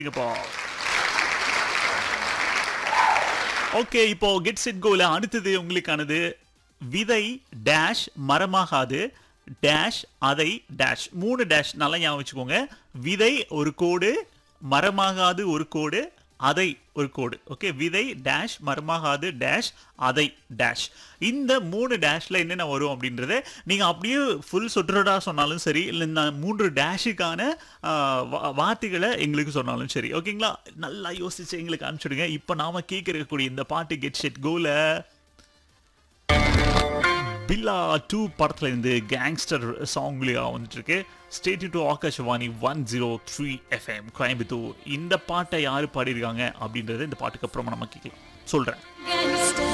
இப்போ ஓகே இப்போ get set கோல அடுத்தது உங்களுக்கானது விதை டேஷ் மரமாகாது டேஷ் அதை டேஷ் மூணு டேஷ் நல்லா ஞாபகம் வச்சுக்கோங்க விதை ஒரு கோடு மரமாகாது ஒரு கோடு அதை ஒரு கோடு ஓகே விதை டேஷ் மரமாகாது டேஷ் அதை டேஷ் இந்த மூணு டேஷ்ல என்னென்ன வரும் அப்படின்றத நீங்க அப்படியே ஃபுல் சொற்றடா சொன்னாலும் சரி இல்லை இந்த மூன்று டேஷுக்கான ஆஹ், வா- வார்த்தைகளை எங்களுக்கு சொன்னாலும் சரி ஓகேங்களா நல்லா யோசிச்சு எங்களுக்கு அனுப்பிச்சுடுங்க இப்போ நாம கேட்கக்கூடிய இந்த பாட்டு கெட் செட் கோல பில்லா டூ படத்துல இருந்து கேங்ஸ்டர் சாங்லியா வந்துட்டு இருக்கு ஸ்டேட் டு Akashvani one zero three FM Coimbatore இந்த பாட்டை யாரு பாடியிருக்காங்க அப்படின்றத இந்த பாட்டுக்கு அப்புறமா நம்ம கேட்கலாம் சொல்றேன் Gangster.